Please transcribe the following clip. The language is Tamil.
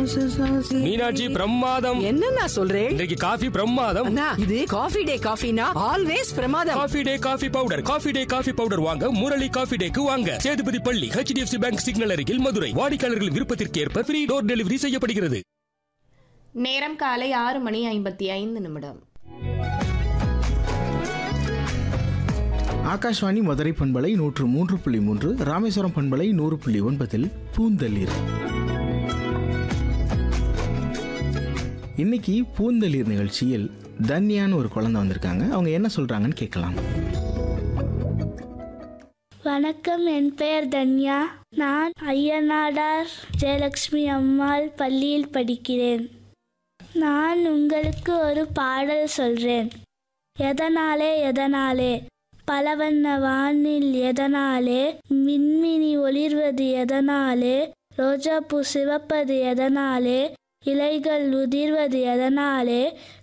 மீனாட்சி பிரமாதம் என்னண்ணா சொல்றேன் இன்றைக்கு காஃபி பிரமாதம் அண்ணா இது காஃபி டே காஃபினா ஆல்வேஸ் பிரமாதம் Coffee Day coffee powder Coffee Day coffee powder வாங்க முரளி காஃபி டேக்கு வாங்க சேதுபதி பள்ளி ஹெச்டிஎஃப்சி பேங்க் சிக்னல் அருகில் மதுரை வாடிக்கையாளர்கள் விருப்பத்திற்கு ஏற்ப ஃப்ரீ டோர் டெலிவரி செய்யப்படுகிறது நேரம் காலை ஆறு மணி ஐம்பத்தி ஐந்து நிமிடம் ஆகாஷ்வாணி மதுரை பண்பலை நூற்று மூன்று புள்ளி மூன்று ராமேஸ்வரம் பண்பலை நூறு புள்ளி ஒன்பதில் பூந்தளிர் இன்னைக்கு பூந்தளிர் நிகழ்ச்சியில் தன்யான்னு ஒரு குழந்தை வந்திருக்காங்க அவங்க என்ன சொல்றாங்கன்னு கேட்கலாம் வணக்கம் என் பெயர் தன்யா நான் ஐயனாடார் ஜெயலட்சுமி அம்மாள் பள்ளியில் படிக்கிறேன் நான் உங்களுக்கு ஒரு பாடல் சொல்றேன் எதனாலே எதனாலே பலவண்ண வானில் எதனாலே மின்மினி ஒளிர்வது எதனாலே ரோஜாப்பூ சிவப்பது எதனாலே இலைகள் உதிர்வது எதனாலே